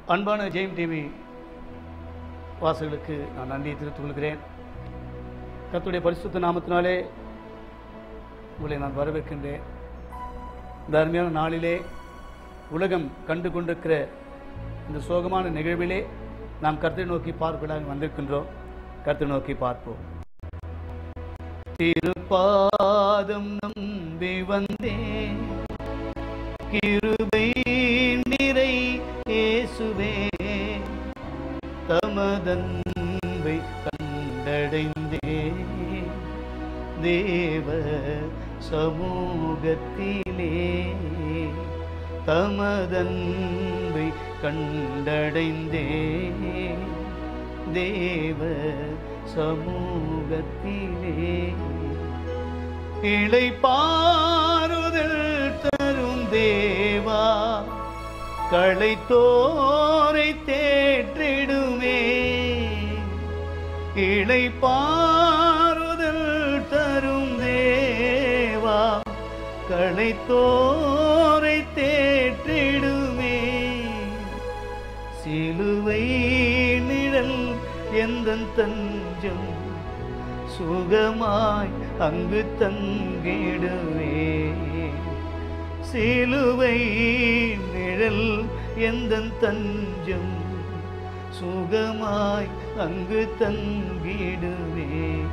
அன்பான ஜெயம் டிவி வாசகர்களுக்கு நான் நன்றியை தெரிவித்துக் கொள்கிறேன் கர்த்தருடைய பரிசுத்த நாமத்தினாலே உங்களை நான் வரவேற்கின்றேன் இந்த அருமையான நாளிலே உலகம் கண்டு கொண்டிருக்கிற இந்த சோகமான நிகழ்விலே நாம் கர்த்தரை நோக்கி பார்ப்பதாக வந்திருக்கின்றோம் கர்த்தரை நோக்கி பார்ப்போம் திருப்பாதம் நம்பி வந்தேன் கிருபை நிறை இயேசுவே தமதன்பை கண்டடைந்தே தேவ சமூகத்திலே தமதன்பை கண்டடைந்தே தேவ சமூகத்திலே இளைப்பாறுதல் தரும் தேவா களைத்தோரை தேற்றிடுமே இளைப்பாறுதல் தரும் தேவா களைத்தோரை தேற்றிடுமே சிலுவை நிழல் எந்த தஞ்சம் சுகமாய் அங்கு தங்கிடுவே சிலுவை நிழல் எந்த தஞ்சம் சுகமாய் அங்கு தங்கிடுவே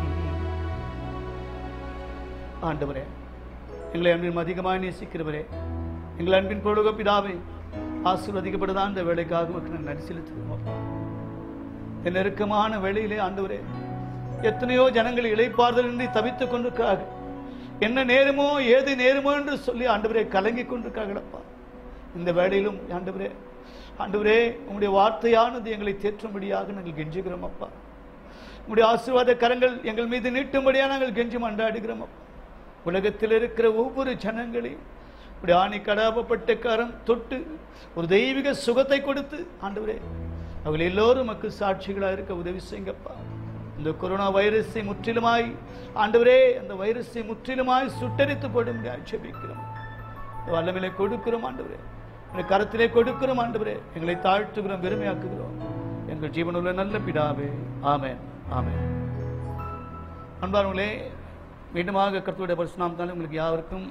ஆண்டவரே எங்களை அன்பின் அதிகமாக நேசிக்கிறவரே எங்கள் அன்பின் பொழுக பிதாவே ஆசீர்வதிக்கப்படுதான் இந்த வேலைக்காக உமக்கு நான் நன்றி செலுத்துகிறோம் அப்பா. இந்த நெருக்கமான வேளையிலே ஆண்டவரே எத்தனையோ ஜனங்கள் இளைப்பாறுதல் இன்றி தவித்துக் கொண்டிருக்கிறார்கள் என்ன நேருமோ ஏது நேருமோ என்று சொல்லி ஆண்டவரே கலங்கி கொண்டிருக்கார்களப்பா இந்த வேளையிலும் ஆண்டவரே ஆண்டவரே உங்களுடைய வார்த்தையானது எங்களை தேற்றும்படியாக நாங்கள் கெஞ்சுகிறோம் அப்பா உங்களுடைய ஆசீர்வாத கரங்கள் எங்கள் மீது நீட்டும்படியாக நாங்கள் கெஞ்சி மன்றாடுகிறோம் அப்பா உலகத்தில் இருக்கிற ஒவ்வொரு ஜனங்களையும் உடைய ஆணி கடாபப்பட்ட கரம் தொட்டு ஒரு தெய்வீக சுகத்தை கொடுத்து ஆண்டவரே அவர்கள் எல்லோரும் நமக்கு சாட்சிகளாக இருக்க உதவி செய்யுங்கப்பா இந்த கொரோனா வைரஸை முற்றிலுமாய் ஆண்டவரே அந்த வைரஸை முற்றிலுமாய் சுட்டரித்து போடும்படி ஆட்சேபிக்கிறோம் வல்லமையிலே கொடுக்கிறோம் ஆண்டவரே உடைய கரத்திலே கொடுக்கிறோம் ஆண்டவரே எங்களை தாழ்த்துகிறோம் பெருமையாக்குகிறோம் எங்கள் ஜீவனுள்ள நல்ல பிதாவே ஆமென் ஆமென் அன்பானவர்களே மீண்டுமாக கர்த்தருடைய பரிசுநாமத்தால் உங்களுக்கு யாருக்கும்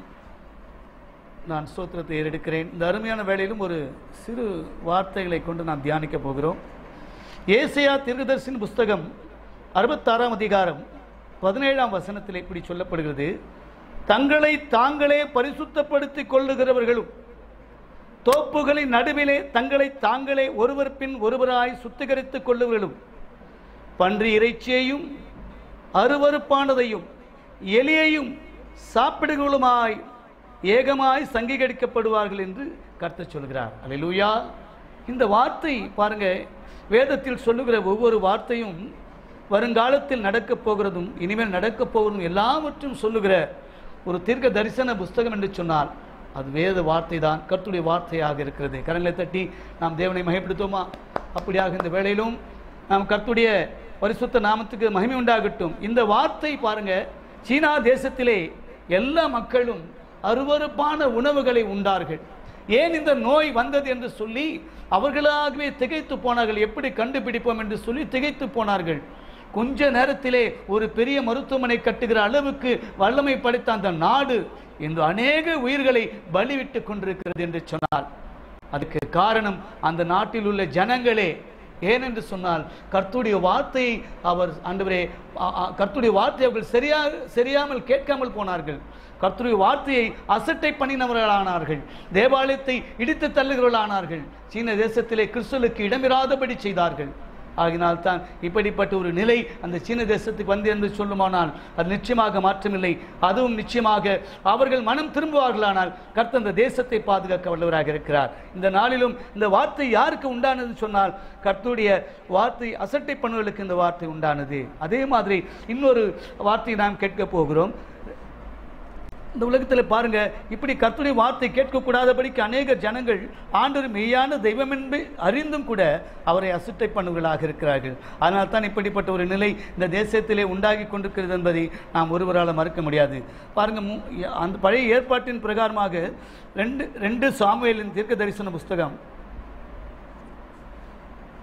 நான் ஸ்தோத்திரத்தை ஏறெடுக்கிறேன் இந்த அருமையான வேளையிலும் ஒரு சிறு வார்த்தைகளை கொண்டு நாம் தியானிக்க போகிறோம் ஏசியா தீர்க்கதரிசின் புஸ்தகம் அறுபத்தாறாம் அதிகாரம் பதினேழாம் வசனத்தில் இப்படி சொல்லப்படுகிறது தங்களை தாங்களே பரிசுத்தப்படுத்திக் கொள்ளுகிறவர்களும் தோப்புகளின் நடுவிலே தங்களை தாங்களே ஒருவர் பின் ஒருவராய் சுத்திகரித்துக் கொள்ளுவர்களும் பன்றி இறைச்சியையும் அருவருப்பானதையும் எலியையும் சாப்பிடுகளுமாய் ஏகமாய் சங்கீகரிக்கப்படுவார்கள் என்று கர்த்தர் சொல்கிறார் அல்லேலூயா இந்த வார்த்தை பாருங்க வேதத்தில் சொல்லுகிற ஒவ்வொரு வார்த்தையும் வருங்காலத்தில் நடக்கப் போகிறதும் இனிமேல் நடக்கப் போகிறதும் எல்லாவற்றும் சொல்லுகிற ஒரு தீர்க்க தரிசன புஸ்தகம் என்று சொன்னால் அது வேத வார்த்தை தான் கர்த்துடைய வார்த்தையாக இருக்கிறது கரங்களை தட்டி நாம் தேவனை மகிப்படுத்துவோமா அப்படியாக இந்த வேளையிலும் நாம் கர்த்துடைய பரிசுத்த நாமத்துக்கு மகிமை உண்டாகட்டும் இந்த வார்த்தை பாருங்க சீனா தேசத்திலே எல்லா மக்களும் அருவருப்பான உணவுகளை உண்டார்கள் ஏன் இந்த நோய் வந்தது என்று சொல்லி அவர்களாகவே திகைத்து போனார்கள் எப்படி கண்டுபிடிப்போம் என்று சொல்லி திகைத்து போனார்கள் கொஞ்ச நேரத்திலே ஒரு பெரிய மருத்துவமனை கட்டுகிற அளவுக்கு வல்லமை படைத்த அந்த நாடு இன்று அநேக உயிர்களை பலிவிட்டு கொண்டிருக்கிறது என்று சொன்னார் அதுக்கு காரணம் அந்த நாட்டில் உள்ள ஜனங்களே ஏனென்று சொன்னால் கர்த்துடைய வார்த்தையை அவர் ஆண்டவரே அ- அ- கர்த்தருடைய வார்த்தையை அவர்கள் சரியாக சரியாமல் கேட்காமல் போனார்கள் கர்த்தருடைய வார்த்தையை அசட்டை பண்ணினவர்களானார்கள் தேவாலயத்தை இடித்து தள்ளுகிறவர்களானார்கள் சீன தேசத்திலே கிறிஸ்துவுக்கு இடமிராதபடி செய்தார்கள் ஆகினால் தான் இப்படிப்பட்ட ஒரு நிலை அந்த சீன தேசத்துக்கு வந்து என்று சொல்லுமானால் அது நிச்சயமாக மாற்றமில்லை அதுவும் நிச்சயமாக அவர்கள் மனம் திரும்புவார்களானால் கர்த்தர் அந்த தேசத்தை பாதுகாக்க வல்லவராக இருக்கிறார் இந்த நாளிலும் இந்த வார்த்தை யாருக்கு உண்டானது சொன்னால் கர்த்தருடைய வார்த்தை அசட்டை பண்ணுவதற்கு இந்த வார்த்தை உண்டானது அதே மாதிரி இன்னொரு வார்த்தையை நாம் கேட்க போகிறோம் இந்த உலகத்தில் பாருங்க இப்படி கர்த்தருடைய வார்த்தை கேட்கக்கூடாதபடிக்கு அநேக ஜனங்கள் ஆண்டவர் மெய்யான தெய்வம் என்று அறிந்தும் கூட அவரை அசுட்டை பண்ணுவர்களாக இருக்கிறார்கள் அதனால் தான் இப்படிப்பட்ட ஒரு நிலை இந்த தேசத்திலே உண்டாகி கொண்டிருக்கிறது என்பதை நாம் ஒருவரால் மறுக்க முடியாது பாருங்க மு- அந்த பழைய ஏற்பாட்டின் பிரகாரமாக ரெண்டு ரெண்டு சாமுவேலின் தீர்க்க தரிசன புஸ்தகம்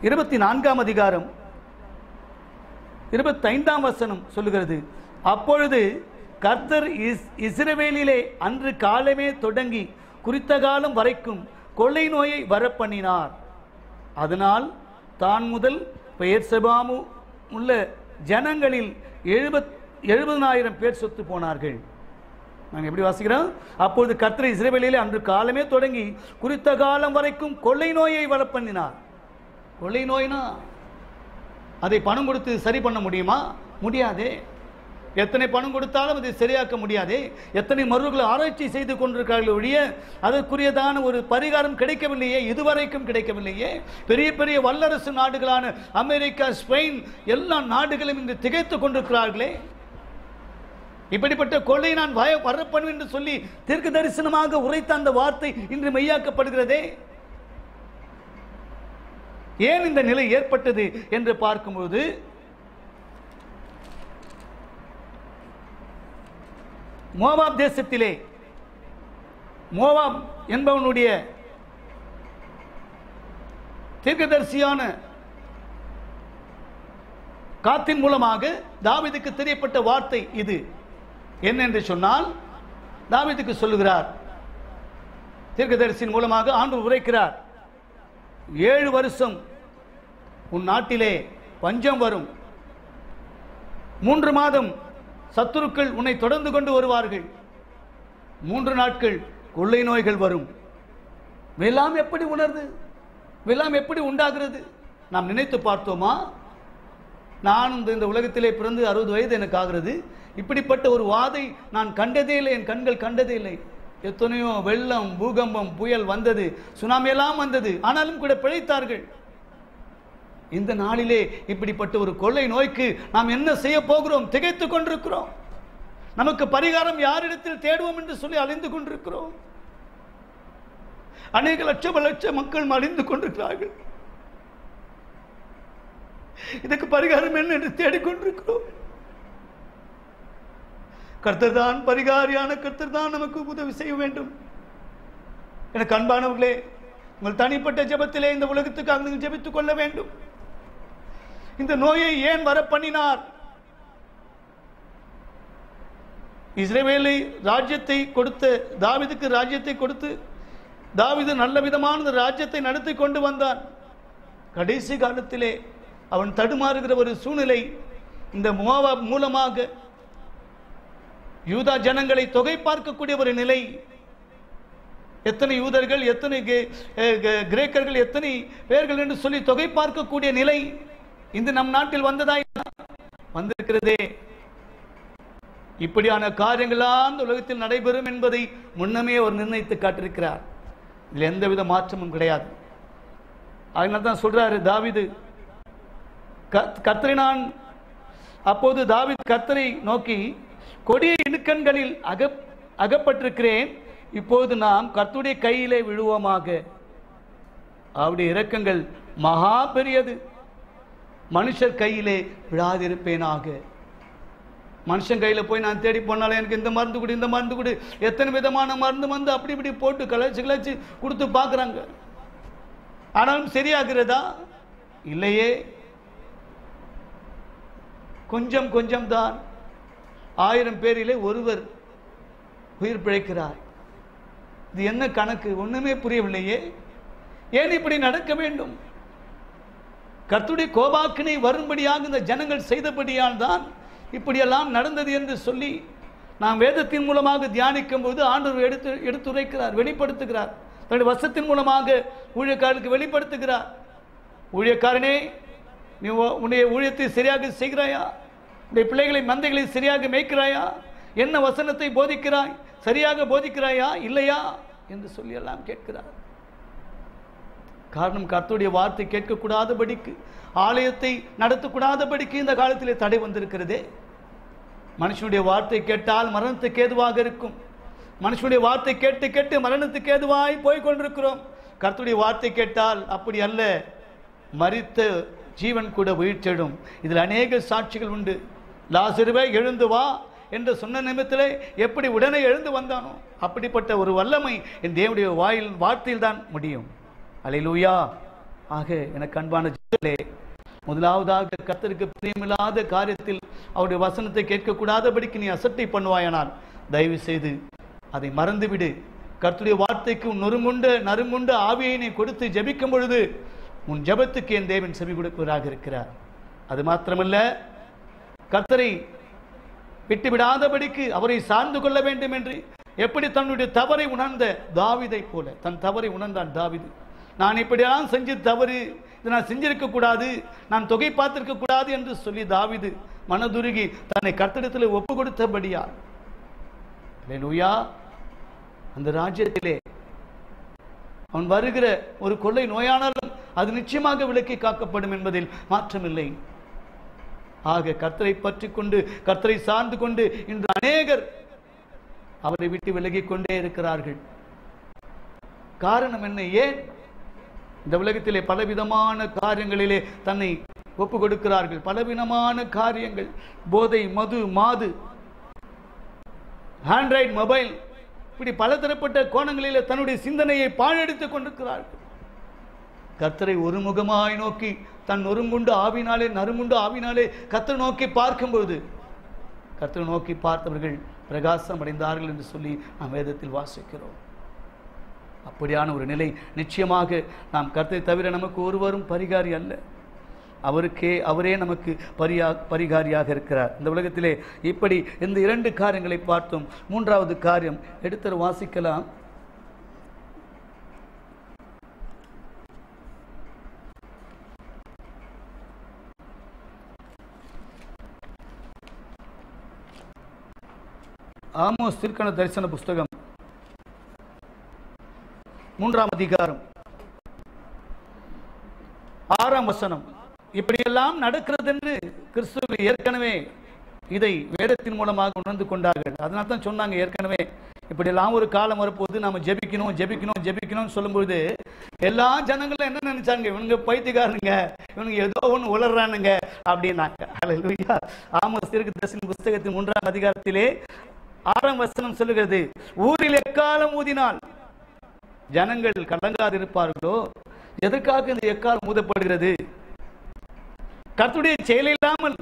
இருபத்தி நான்காம் அதிகாரம் இருபத்தைந்தாம் வசனம் சொல்லுகிறது அப்பொழுது கர்த்தர் இஸ் இஸ்ரவேலிலே அன்று காலமே தொடங்கி குறித்த காலம் வரைக்கும் கொள்ளை நோயை வரப்பண்ணினார் அதனால் தான் முதல் பெயர் செபாமு உள்ள ஜனங்களில் எழுபத் எழுபதனாயிரம் பேர் சொத்து போனார்கள் நாங்கள் எப்படி வாசிக்கிறோம் அப்பொழுது கர்த்தர் இஸ்ரவேலிலே அன்று காலமே தொடங்கி குறித்த காலம் வரைக்கும் கொள்ளை நோயை வரப்பண்ணினார் கொள்ளை நோய்னா அதை பணம் கொடுத்து சரி பண்ண முடியுமா முடியாதே எத்தனை பணம் கொடுத்தாலும் அதை சரியாக்க முடியாதே எத்தனை மருந்துகளை ஆராய்ச்சி செய்து கொண்டிருக்கிறார்கள் ஒழிய அதற்குரியதான ஒரு பரிகாரம் கிடைக்கவில்லையே இதுவரைக்கும் கிடைக்கவில்லையே பெரிய பெரிய வல்லரசு நாடுகளான அமெரிக்கா ஸ்பெயின் எல்லா நாடுகளும் இன்று திகைத்து கொண்டிருக்கிறார்களே இப்படிப்பட்ட கொள்ளை நான் வய வரப்பணும் என்று சொல்லி தீர்க்க தரிசனமாக உரைத்த அந்த வார்த்தை இன்று மெய்யாக்கப்படுகிறதே ஏன் இந்த நிலை ஏற்பட்டது என்று பார்க்கும்போது மோவாப் தேசத்திலே மோவாப் என்பவனுடைய தீர்க்கதரிசியான காத்தின் மூலமாக தாவீதுக்கு தெரியப்பட்ட வார்த்தை இது என்னென்று சொன்னால் தாவீதுக்கு சொல்லுகிறார் தீர்க்கதரிசியின் மூலமாக ஆண்டு உரைக்கிறார் ஏழு வருஷம் உன் நாட்டிலே பஞ்சம் வரும் மூன்று மாதம் சத்துருக்கள் உன்னை தொடர்ந்து கொண்டு வருவார்கள் மூன்று நாட்கள் கொள்ளை நோய்கள் வரும் வெல்லாம் எப்படி உணர்து வெல்லாம் எப்படி உண்டாகிறது நாம் நினைத்து பார்த்தோமா நான் இந்த இந்த உலகத்திலே பிறந்து அறுபது வயது எனக்கு ஆகிறது இப்படிப்பட்ட ஒரு வாதை நான் கண்டதே இல்லை என் கண்கள் கண்டதே இல்லை எத்தனையோ வெள்ளம் பூகம்பம் புயல் வந்தது சுனாமி எல்லாம் வந்தது ஆனாலும் கூட பிழைத்தார்கள் இந்த நாளிலே இப்படிப்பட்ட ஒரு கொள்ளை நோய்க்கு நாம் என்ன செய்ய போகிறோம் திகைத்துக் கொண்டிருக்கிறோம் நமக்கு பரிகாரம் யாரிடத்தில் தேடுவோம் என்று சொல்லி அலைந்து கொண்டிருக்கிறோம் அநேக லட்சம் லட்ச மக்கள் மடிந்து கொண்டிருக்கிறார்கள் இதுக்கு பரிகாரம் என்ன என்று தேடிக்கொண்டிருக்கிறோம் கர்த்தர் தான் பரிகாரியான கர்த்தர் தான் நமக்கு உதவி செய்ய வேண்டும் எனக்கு அன்பானவர்களே உங்கள் தனிப்பட்ட ஜெபத்திலே இந்த உலகத்துக்காக நீங்கள் ஜெபித்துக் கொள்ள வேண்டும் இந்த நோயை ஏன் வர பண்ணினார் இஸ்ரவேலை ராஜ்யத்தை கொடுத்த தாவிதுக்கு ராஜ்யத்தை கொடுத்து தாவிது நல்ல விதமான இந்த ராஜ்யத்தை நடத்தி கொண்டு வந்தான் கடைசி காலத்திலே அவன் தடுமாறுகிற ஒரு சூழ்நிலை இந்த மோவாப் மூலமாக யூதா ஜனங்களை தொகை பார்க்கக்கூடிய ஒரு நிலை எத்தனை யூதர்கள் எத்தனை கே- அஹ் கே- கிரேக்கர்கள் எத்தனை பேர்கள் என்று சொல்லி தொகை பார்க்கக்கூடிய நிலை இந்த நம் நாட்டில் வந்ததா வந்திருக்கிறதே இப்படியான காரியங்களாம் இந்த உலகத்தில் நடைபெறும் என்பதை முன்னமே அவர் நிர்ணயித்து காட்டிருக்கிறார் இதில் எந்தவித மாற்றமும் கிடையாது அதனால தான் சொல்றாரு தாவீது கத்- கர்த்தரை நான் அப்போது தாவீது கர்த்தரை நோக்கி கொடிய இடுக்கண்களில் அக அகப்பட்டிருக்கிறேன் இப்போது நாம் கர்த்தருடைய கையிலே விழுவோமாக அவருடைய இரக்கங்கள் மகா பெரியது மனுஷர் கையிலே விழாதிருப்பேனாக மனுஷன் கையில் போய் நான் தேடி போனாலும் எனக்கு இந்த மருந்து கொடு இந்த மருந்து கொடு எத்தனை விதமான மருந்து வந்து அப்படி இப்படி போட்டு கலைச்சு கலைச்சு கொடுத்து பார்க்குறாங்க ஆனாலும் சரியாகிறதா இல்லையே கொஞ்சம் கொஞ்சம் தான் ஆயிரம் பேரிலே ஒருவர் உயிர் பிழைக்கிறார் இது என்ன கணக்கு ஒண்ணுமே புரியவில்லையே ஏன் இப்படி நடக்க வேண்டும் கர்த்தருடைய கோபாக்கினை வரும்படியாக இந்த ஜனங்கள் செய்தபடியால் தான் இப்படியெல்லாம் நடந்தது என்று சொல்லி நாம் வேதத்தின் மூலமாக தியானிக்கும் போது ஆண்டவர் எடுத்து எடுத்துரைக்கிறார் வெளிப்படுத்துகிறார் தன்னுடைய வசத்தின் மூலமாக ஊழியக்காரர்களுக்கு வெளிப்படுத்துகிறார் ஊழியக்காரனே நீ உ- உன்னுடைய ஊழியத்தை சரியாக செய்கிறாயா உன்னுடைய பிள்ளைகளை மந்தைகளை சரியாக மேய்க்கிறாயா என்ன வசனத்தை போதிக்கிறாய் சரியாக போதிக்கிறாயா இல்லையா என்று சொல்லி எல்லாம் கேட்கிறார் காரணம் கர்த்தருடைய வார்த்தை கேட்கக்கூடாதபடிக்கு ஆலயத்தை நடத்தக்கூடாதபடிக்கு இந்த காலத்திலே தடை வந்திருக்கிறதே மனுஷனுடைய வார்த்தை கேட்டால் மரணத்துக்கு ஏதுவாக இருக்கும் மனுஷனுடைய வார்த்தை கேட்டு கேட்டு மரணத்துக்கு ஏதுவாய் போய் கொண்டிருக்கிறோம் கர்த்தருடைய வார்த்தை கேட்டால் அப்படி அல்ல மரித்த ஜீவன் கூட உயிர்த்தெழும் இதில் அநேக சாட்சிகள் உண்டு லாசருவே எழுந்து வா என்று சொன்ன நிமித்திலே எப்படி உடனே எழுந்து வந்தானோ அப்படிப்பட்ட ஒரு வல்லமை என் தேவனுடைய வாயில் வார்த்தையில் தான் முடியும் அலையிலூயா ஆக எனக்கு அன்பான முதலே முதலாவதாக கர்த்தருக்கு பிரியமில்லாத காரியத்தில் அவருடைய வசனத்தை கேட்கக்கூடாதபடிக்கு நீ அசட்டை பண்ணுவாயானால் தயவு செய்து அதை மறந்துவிடு கர்த்தருடைய வார்த்தைக்கு உன் நொறுங்குண்ட நறுங்குண்ட ஆவியை நீ கொடுத்து ஜெபிக்கும் பொழுது உன் ஜெபத்துக்கு என் தேவன் செவி கொடுப்பவராக இருக்கிறார் அது மாத்திரமல்ல கர்த்தரை விட்டுவிடாதபடிக்கு அவரை சார்ந்து கொள்ள வேண்டும் என்று எப்படி தன்னுடைய தவறை உணர்ந்த தாவிதை போல தன் தவறை உணர்ந்தான் தாவிது நான் இப்படியெல்லாம் செஞ்சு தவறு இதை நான் செஞ்சிருக்க கூடாது நான் தொகை பார்த்திருக்க கூடாது என்று சொல்லி தாவிது மனதுருகி தன்னை கர்த்தரிடத்தில் ஒப்பு கொடுத்தபடியால் அல்லேலூயா அந்த ராஜ்யத்திலே அவன் வருகிற ஒரு கொள்ளை நோயானாலும் அது நிச்சயமாக விலக்கி காக்கப்படும் என்பதில் மாற்றமில்லை ஆக கர்த்தரை பற்றி கொண்டு கர்த்தரை சார்ந்து கொண்டு இன்று அநேகர் அவரை விட்டு விலகிக் கொண்டே இருக்கிறார்கள் காரணம் என்ன ஏன் இந்த உலகத்திலே பலவிதமான காரியங்களிலே தன்னை ஒப்பு கொடுக்கிறார்கள் பலவிதமான காரியங்கள் போதை மது மாது ஆண்ட்ராய்டு மொபைல் இப்படி பலதரப்பட்ட கோணங்களிலே தன்னுடைய சிந்தனையை பாழடித்துக் கொண்டிருக்கிறார்கள் கர்த்தரை ஒருமுகமாய் நோக்கி தன் ஒருங்குண்டு ஆவினாலே நறுங்குண்டு ஆவினாலே கர்த்தரை நோக்கி பார்க்கும்பொழுது கர்த்தரை நோக்கி பார்த்தவர்கள் பிரகாசம் அடைந்தார்கள் என்று சொல்லி நாம் வேதத்தில் வாசிக்கிறோம் அப்படியான ஒரு நிலை நிச்சயமாக நாம் கர்த்தரை தவிர நமக்கு ஒருவரும் பரிகாரி அல்ல அவருக்கே அவரே நமக்கு பரியா பரிகாரியாக இருக்கிறார் இந்த உலகத்திலே இப்படி இந்த இரண்டு காரியங்களை பார்த்தோம் மூன்றாவது காரியம் எடுத்து வாசிக்கலாம் ஆமோஸ் திருக்கண தரிசன புஸ்தகம் மூன்றாம் அதிகாரம் ஆறாம் வசனம் இப்படியெல்லாம் நடக்கிறது என்று கிறிஸ்துவ ஏற்கனவே இதை வேதத்தின் மூலமாக உணர்ந்து கொண்டார்கள் அதனால தான் சொன்னாங்க ஏற்கனவே இப்படியெல்லாம் ஒரு காலம் வரப்போது நாம ஜெபிக்கணும் ஜெபிக்கணும் ஜெபிக்கணும்னு சொல்லும்பொழுது எல்லா ஜனங்களும் என்ன நினைச்சாங்க இவனுங்க பைத்தியக்காரனுங்க இவனுங்க ஏதோ ஒன்று உளறானுங்க அப்படின்னாங்க அல்லேலூயா ஆமோஸ் திருக்கு தரிசன புஸ்தகத்தின் மூன்றாம் அதிகாரத்திலே ஆறாம் வசனம் சொல்லுகிறது ஊரில் எக்காலம் ஊதினால் ஜனங்கள் கலங்காது இருப்பார்களோ எதற்காக இந்த எக்காலம் ஊதப்படுகிறது கர்த்தருடைய செயல் இல்லாமல்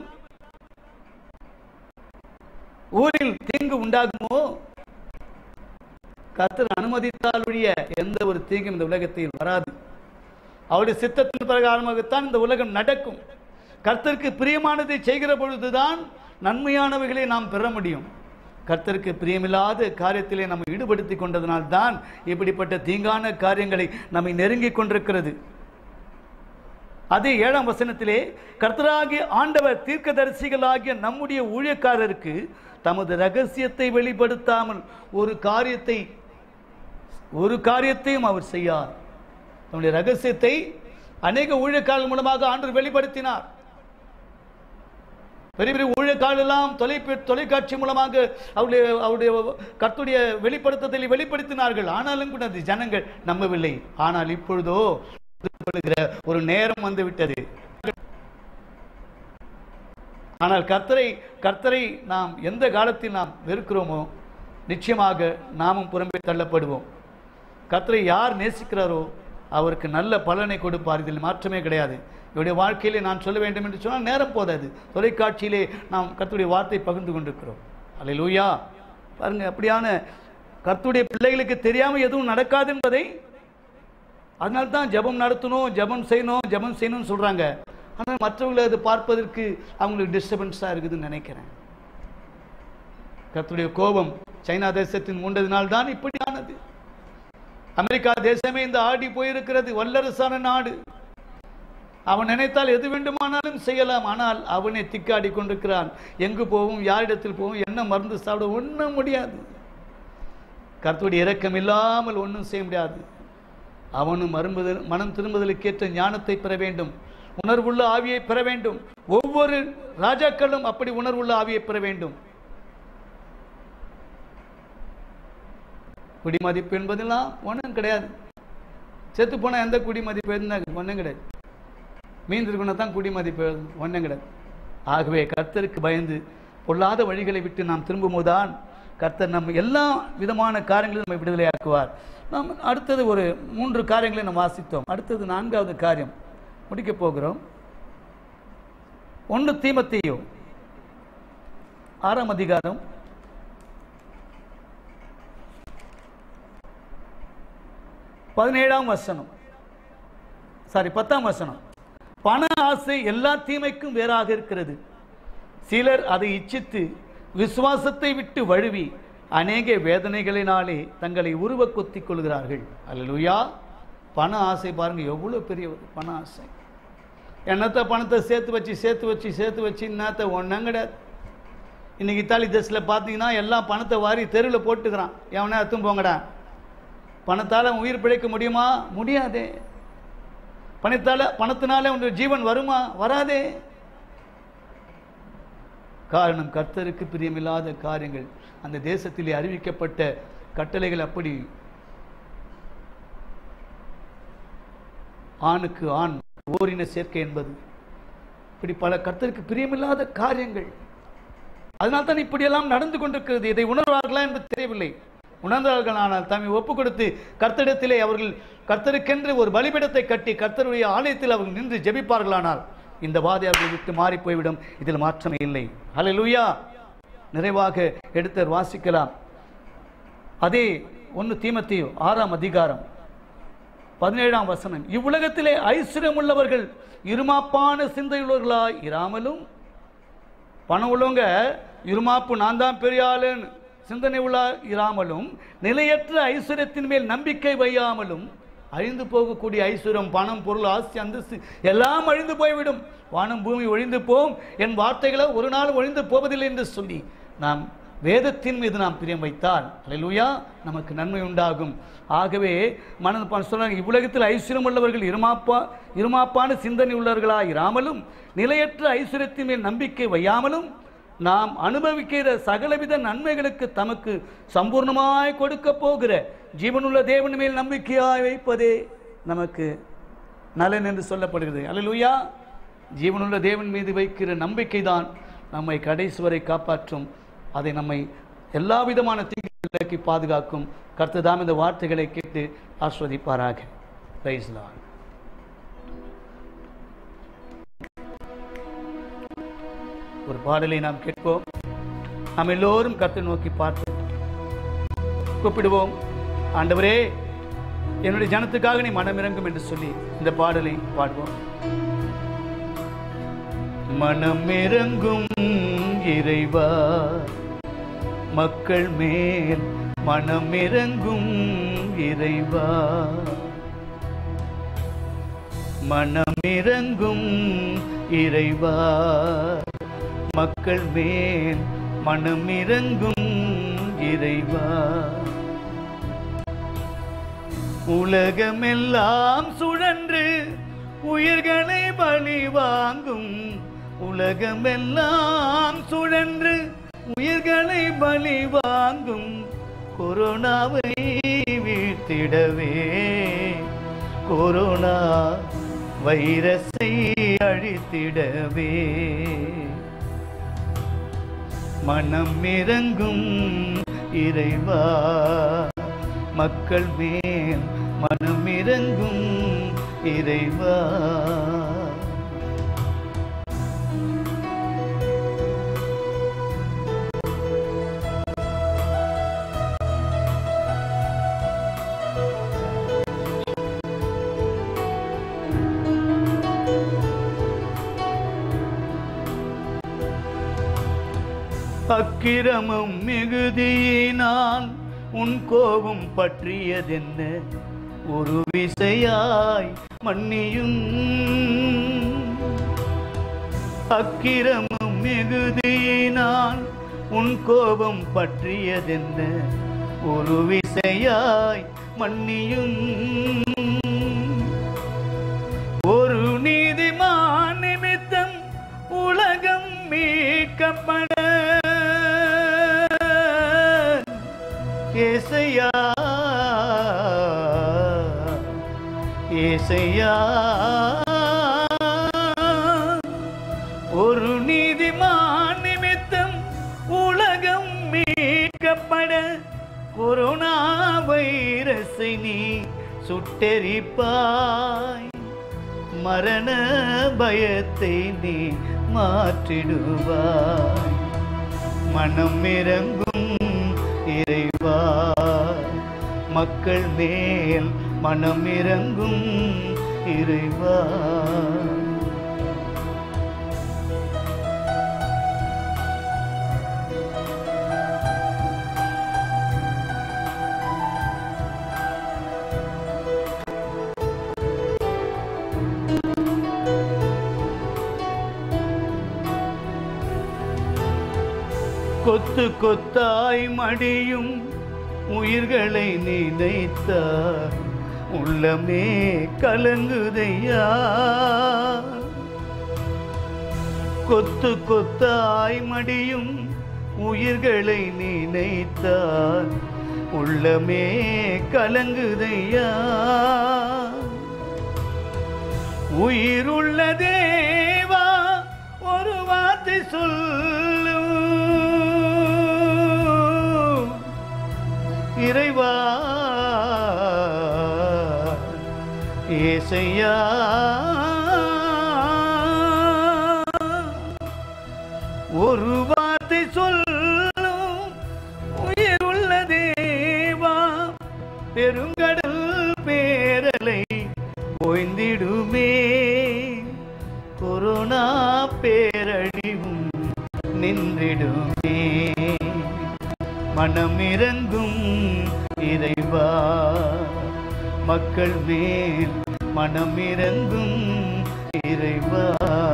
ஊரில் தீங்கு உண்டாகுமோ கர்த்தர் அனுமதித்தால் ஒழிய எந்த ஒரு தீங்கும் இந்த உலகத்தில் வராது அவருடைய சித்தத்தின் பிரகாரமாகத்தான் இந்த உலகம் நடக்கும் கர்த்தருக்கு பிரியமானதை செய்கிற பொழுதுதான் நன்மையானவைகளை நாம் பெற முடியும் கர்த்தருக்கு பிரியமில்லாத காரியத்திலே நம்ம ஈடுபடுத்திக் கொண்டதனால் தான் இப்படிப்பட்ட தீங்கான காரியங்களை நம்மை நெருங்கிக் கொண்டிருக்கிறது அதே ஏழாம் வசனத்திலே கர்த்தராகிய ஆண்டவர் தீர்க்கதரிசிகளாகிய நம்முடைய ஊழியக்காரருக்கு தமது ரகசியத்தை வெளிப்படுத்தாமல் ஒரு காரியத்தை ஒரு காரியத்தையும் அவர் செய்யார் தம்முடைய ரகசியத்தை அநேக ஊழியக்காரர்கள் மூலமாக ஆண்டவர் வெளிப்படுத்தினார் பெரிய பெரிய ஊழியக்காரர்கள் எல்லாம் தொலைபே தொலைக்காட்சி மூலமாக அவருடைய அவருடைய கர்த்துடைய வெளிப்படுத்துதலை வெளிப்படுத்தினார்கள் ஆனாலும் கூட அது ஜனங்கள் நம்பவில்லை ஆனால் இப்பொழுதோ கொள்ளுகிற ஒரு நேரம் வந்து விட்டது ஆனால் கர்த்தரை கர்த்தரை நாம் எந்த காலத்தில் நாம் வெறுக்கிறோமோ நிச்சயமாக நாமும் புறம்பே தள்ளப்படுவோம் கர்த்தரை யார் நேசிக்கிறாரோ அவருக்கு நல்ல பலனை கொடுப்பார் இதில் மாற்றமே கிடையாது இவருடைய வாழ்க்கையிலே நான் சொல்ல வேண்டும் என்று சொன்னால் நேரம் போதாது தொலைக்காட்சியிலே நாம் கர்த்தருடைய வார்த்தை பகிர்ந்து கொண்டிருக்கிறோம் அல்லேலூயா பாருங்க அப்படியான கர்த்தருடைய பிள்ளைகளுக்கு தெரியாமல் எதுவும் நடக்காது என்பதை அதனால தான் ஜெபம் நடத்தணும் ஜெபம் செய்யணும் ஜெபம் செய்யணும்னு சொல்றாங்க ஆனால் மற்றவங்களை அது பார்ப்பதற்கு அவங்களுக்கு டிஸ்டர்பன்ஸாக இருக்குதுன்னு நினைக்கிறேன் கர்த்தருடைய கோபம் சைனா தேசத்தின் மூண்டதினால் தான் இப்படியானது அமெரிக்கா தேசமே இந்த ஆடி போயிருக்கிறது வல்லரசான நாடு அவன் நினைத்தால் எது வேண்டுமானாலும் செய்யலாம் ஆனால் அவனை திக்காடி கொண்டிருக்கிறான் எங்கு போவோம் யாரிடத்தில் போவோம் என்ன மருந்து சாப்பிட ஒன்றும் முடியாது கர்த்தருடைய இரக்கம் இல்லாமல் ஒன்றும் செய்ய முடியாது அவனும் மரும்புதல் மனம் திரும்புதலுக்கேற்ற ஞானத்தை பெற வேண்டும் உணர்வுள்ள ஆவியை பெற வேண்டும் ஒவ்வொரு ராஜாக்களும் அப்படி உணர்வுள்ள ஆவியை பெற வேண்டும் குடிமதிப்பு என்பதெல்லாம் ஒன்றும் கிடையாது செத்து போனால் எந்த குடிமதிப்பு என்ன ஒன்றும் கிடையாது மீன் இருக்கணும் தான் குடிமதிப்பு ஒன்றும் கிடையாது ஆகவே கர்த்தருக்கு பயந்து பொல்லாத வழிகளை விட்டு நாம் திரும்பும்போதுதான் கர்த்தர் நம்ம எல்லா விதமான காரியங்களும் நம்ம விடுதலையாக்குவார் நாம் அடுத்தது ஒரு மூன்று காரியங்களை நாம் வாசித்தோம் அடுத்தது நான்காவது காரியம் முடிக்க போகிறோம் ஒன்று தீமத்தேயு ஆறாம் அதிகாரம் பதினேழாம் வசனம் சாரி பத்தாம் வசனம் பண ஆசை எல்லா தீமைக்கும் வேறாக இருக்கிறது சிலர் அதை இச்சித்து விசுவாசத்தை விட்டு வழுவி அநேக வேதனைகளினாலே தங்களை உருவ கொத்திக் கொள்கிறார்கள் அல்லேலூயா பண ஆசை பாருங்க எவ்வளவு பெரிய ஒரு பண ஆசை என்னத்த பணத்தை சேர்த்து வச்சு சேர்த்து வச்சு சேர்த்து வச்சு என்னத்த ஒன்றும் கிடையாது இன்னைக்கு இத்தாலி தேசத்தில் பார்த்தீங்கன்னா எல்லாம் பணத்தை வாரி தெருவில் போட்டுக்கிறான் எவனே அத்தும் போங்கடா பணத்தால் உயிர் பிழைக்க முடியுமா முடியாதே பணத்தால் பணத்தினால உன்னுடைய ஜீவன் வருமா வராதே காரணம் கர்த்தருக்கு பிரியமில்லாத காரியங்கள் அந்த தேசத்திலே அறிவிக்கப்பட்ட கட்டளைகள் அப்படி ஆணுக்கு ஆண் ஓரின சேர்க்கை என்பது இப்படி பல கர்த்தருக்கு பிரியமில்லாத காரியங்கள் அதனால் தான் இப்படியெல்லாம் நடந்து கொண்டிருக்கிறது இதை உணர்வார்களா என்று தெரியவில்லை உணர்ந்தார்கள் ஆனால் தம்மை ஒப்பு கொடுத்து கர்த்தரிடத்திலே அவர்கள் கர்த்தருக்கென்று ஒரு பலிபீடத்தை கட்டி கர்த்தருடைய ஆலயத்தில் அவர்கள் நின்று ஜெபிப்பார்களானால் இந்த வாதை அவர்களை விட்டு மாறி போய்விடும் இதில் மாற்றமே இல்லை ஹalleluya நிறைவாக எடுத்து வாசிக்கலாம் அதே ஒன்று தீமத்தியோ ஆறாம் அதிகாரம் பதினேழாம் வசனம் இவ்வுலகத்திலே ஐஸ்வர்யம் உள்ளவர்கள் இருமாப்பான சிந்தையுள்ளவர்களாய் இராமலும் பணம் உள்ளவங்க இருமாப்பு நான் தான் பெரிய ஆளுன்னு சிந்தனை உள்ள இராமலும் நிலையற்ற ஐஸ்வர்யத்தின் மேல் நம்பிக்கை வையாமலும் அழிந்து போகக்கூடிய ஐஸ்வர்யம் பணம் பொருள் ஆஸ்தி அந்தஸ்து எல்லாம் அழிந்து போய்விடும் வானம் பூமி ஒழிந்து போம் என் வார்த்தைகளோ ஒரு நாள் ஒழிந்து போவதில்லை என்று சொல்லி நாம் வேதத்தின் மீது நாம் பிரியம் வைத்தால் அல்லேலூயா நமக்கு நன்மை உண்டாகும் ஆகவே மன சொல்றாங்க இவ்வுலகத்தில் ஐஸ்வர்யம் உள்ளவர்கள் இருமாப்பா இருமாப்பான சிந்தனை உள்ளவர்களாய் இராமலும் நிலையற்ற ஐஸ்வர்யத்தின் மேல் நம்பிக்கை வையாமலும் நாம் அனுபவிக்கிற சகலவித நன்மைகளுக்கு தமக்கு சம்பூர்ணமாய் கொடுக்க போகிற ஜீவனுள்ள தேவன் மேல் நம்பிக்கையாய் வைப்பதே நமக்கு நலன் என்று சொல்லப்படுகிறது அல்லேலூயா ஜீவனுள்ள தேவன் மீது வைக்கிற நம்பிக்கை தான் நம்மை கடைசி வரை காப்பாற்றும் அதை நம்மை எல்லா விதமான தீங்குகளுக்கு பாதுகாக்கும் கர்த்ததாம் இந்த வார்த்தைகளை கேட்டு ஆஸ்வதிப்பாராக Praise the Lord. ஒரு பாடலை நாம் கேட்போம் நாம் எல்லோரும் கர்த்தரை நோக்கி பார்த்து கூப்பிடுவோம் ஆண்டவரே என்னுடைய ஜனத்துக்காக நீ மனமிறங்கும் என்று சொல்லி இந்த பாடலை பாடுவோம் மனமிறங்கும் இறைவா மக்கள் மேல் மனமிறங்கும் இறைவா மனமிறங்கும் இறைவா மக்கள் மேல் மனமிறங்கும் இறைவா உலகமெல்லாம் சுழன்று உயிர்களை பலி வாங்கும் உலகமெல்லாம் சுழன்று உயிர்களை பலி வாங்கும் கொரோனாவை வீழ்த்திடவே கொரோனா வைரஸை அழித்திடவே மனம் இறங்கும் இறைவா மக்கள் மேல் மனம் இறங்கும் இறைவா அக்கிரமம் மிகுதியினால் உன் கோபம் பற்றியதென்ன ஒரு விசையாய் மன்னியும் அக்கிரமம் மிகுதியினால் உன் கோபம் பற்றியதென்ன ஒரு விசையாய் மன்னியும் ஒரு நீதிமான் நிமித்தம் உலகம் மீட்கப்பட ஏசையா ஏசையா ஒரு நீதிமான் நிமித்தம் உலகம் மீட்கப்பட கொரோனா வைரஸை நீ சுட்டெரிப்பாய் மரண பயத்தை நீ மாற்றிடுவாய் மனம் இறங்கும் இறைவா மக்கள் மேல் மனம் இறங்கும் இறைவா கொத்து கொத்தாய் மடியும் உயிர்களை நினைத்தார் உள்ளமே கலங்குதையா கொத்து கொத்தாய் மடியும் உயிர்களை நினைத்தார் உள்ளமே கலங்குதையா உயிருள்ள தேவா ஒரு வார்த்தை சொல்லு இறைவா ஏசையா ஒரு வார்த்தை சொல்லும் உயிர் உள்ள தேவா பெருங்கடல் பேரலை ஓய்ந்திடுமே கொரோனா பேரழிவும் நின்றிடுமே மனம் இறங்கும் இறைவா மக்கள் மேல் மனம் இறங்கும் இறைவா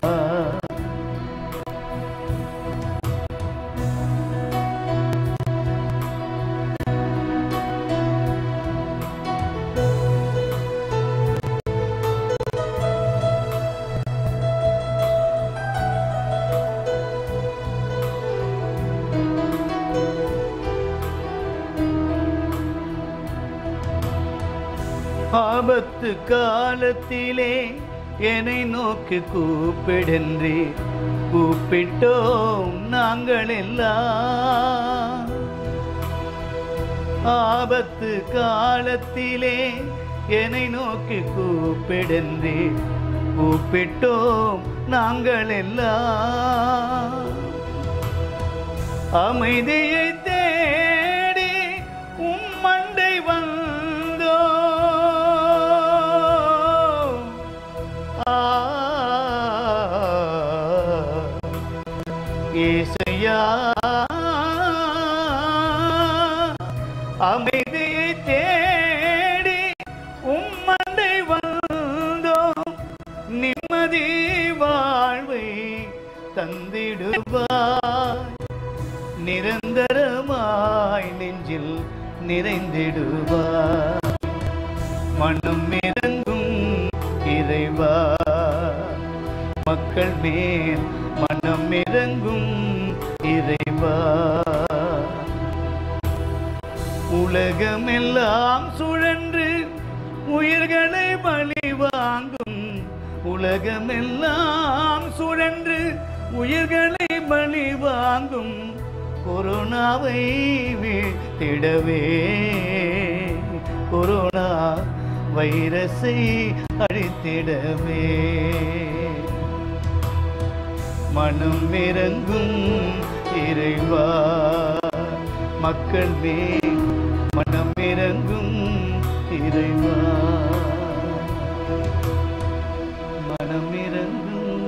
ஆபத்து காலத்திலே என்னை நோக்கி கூப்பிடென்றே கூப்பிட்டோம் நாங்கள் எல்லாம் ஆபத்து காலத்திலே என்னை நோக்கி கூப்பிடென்றே கூப்பிட்டோம் நாங்கள் எல்லாம் அமைதியை தேடி உம் மண்டை வந்தோ ஆ, ஏசையா அமைதியை தேடி உம் மண்டை வந்தோம் நிம்மதி வாழ்வை தந்திடுவாய் நிரந்தரமாய் நெஞ்சில் நிறைந்திடுவாய் மனம் இறங்கும் இறைவா மக்கள் மேல் மனம் இறங்கும் இறைவா உலகமெல்லாம் சுழன்று உயிர்களை பலி வாங்கும் உலகமெல்லாம் சுழன்று உயிர்களை பலி வாங்கும் கொரோனாவை வீழ்த்திடவே கொரோனா வைரஸை அழித்திடவே மனம் இறங்கும் இறைவா மக்கள் மேல் மனம் இறங்கும் இறைவா மனம் இறங்கும்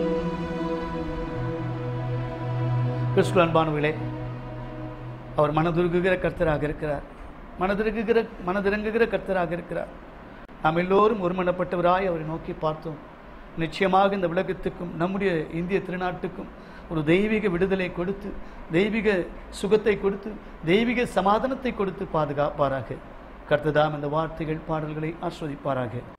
கிறிஸ்துவ அன்பானவர்களே அவர் மனதுருகுகிற கர்த்தராக இருக்கிறார் மனதிருக்குகிற மனதிறங்குகிற கர்த்தராக இருக்கிறார் நாம் எல்லோரும் ஒருமனப்பட்டவராய் அவரை நோக்கி பார்த்தோம் நிச்சயமாக இந்த உலகத்துக்கும் நம்முடைய இந்திய திருநாட்டுக்கும் ஒரு தெய்வீக விடுதலை கொடுத்து தெய்வீக சுகத்தை கொடுத்து தெய்வீக சமாதானத்தை கொடுத்து பாதுகாப்பாராக கர்த்ததாம் இந்த வார்த்தைகள் பாடல்களை ஆஸ்வதிப்பாராக